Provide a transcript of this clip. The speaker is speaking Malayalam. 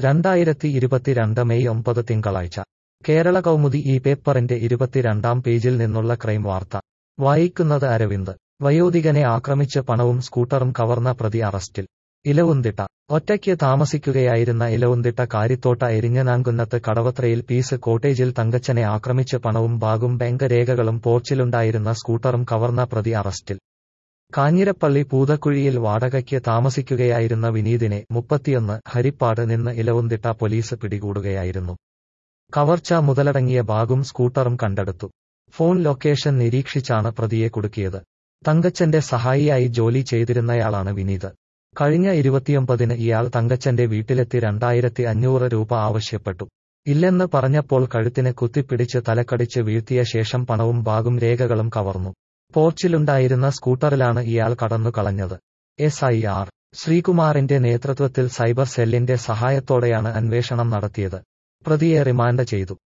രണ്ടായിരത്തി ഇരുപത്തിരണ്ട് മെയ് ഒമ്പത് തിങ്കളാഴ്ച കേരള കൗമുദി ഈ പേപ്പറിന്റെ ഇരുപത്തിരണ്ടാം പേജിൽ നിന്നുള്ള ക്രൈം വാർത്ത വായിക്കുന്നത് അരവിന്ദ് വയോധികനെ ആക്രമിച്ച് പണവും സ്കൂട്ടറും കവർന്ന പ്രതി അറസ്റ്റിൽ ഇലവുന്തിട്ട ഒറ്റയ്ക്ക് താമസിക്കുകയായിരുന്ന ഇലവുന്തിട്ട കാരിത്തോട്ട എരിഞ്ഞനാങ്കുന്നത്ത് കടവത്രയിൽ പീസ് കോട്ടേജിൽ തങ്കച്ചനെ ആക്രമിച്ച് പണവും ബാഗും ബാങ്ക് രേഖകളും പോർച്ചിലുണ്ടായിരുന്ന സ്കൂട്ടറും കവർന്ന പ്രതി അറസ്റ്റിൽ കാഞ്ഞിരപ്പള്ളി പൂതക്കുഴിയിൽ വാടകയ്ക്ക് താമസിക്കുകയായിരുന്ന വിനീതിനെ മുപ്പത്തിയൊന്ന് ഹരിപ്പാട് നിന്ന് ഇലവുന്തിട്ട പോലീസ് പിടികൂടുകയായിരുന്നു കവർച്ച മുതലടങ്ങിയ ബാഗും സ്കൂട്ടറും കണ്ടെടുത്തു ഫോൺ ലൊക്കേഷൻ നിരീക്ഷിച്ചാണ് പ്രതിയെ കുടുക്കിയത് തങ്കച്ചന്റെ സഹായിയായി ജോലി ചെയ്തിരുന്നയാളാണ് വിനീത് കഴിഞ്ഞ ഇരുപത്തിയൊമ്പതിന് ഇയാൾ തങ്കച്ചന്റെ വീട്ടിലെത്തി രണ്ടായിരത്തി അഞ്ഞൂറ് രൂപ ആവശ്യപ്പെട്ടു ഇല്ലെന്ന് പറഞ്ഞപ്പോൾ കഴുത്തിന് കുത്തിപ്പിടിച്ച് തലക്കടിച്ച് വീഴ്ത്തിയ ശേഷം പണവും ബാഗും രേഖകളും കവർന്നു പോർച്ചിലുണ്ടായിരുന്ന സ്കൂട്ടറിലാണ് ഇയാൾ കടന്നു കളഞ്ഞത് എസ് ഐ ആർ ശ്രീകുമാറിന്റെ നേതൃത്വത്തിൽ സൈബർ സെല്ലിന്റെ സഹായത്തോടെയാണ് അന്വേഷണം നടത്തിയത് പ്രതിയെ റിമാൻഡ് ചെയ്തു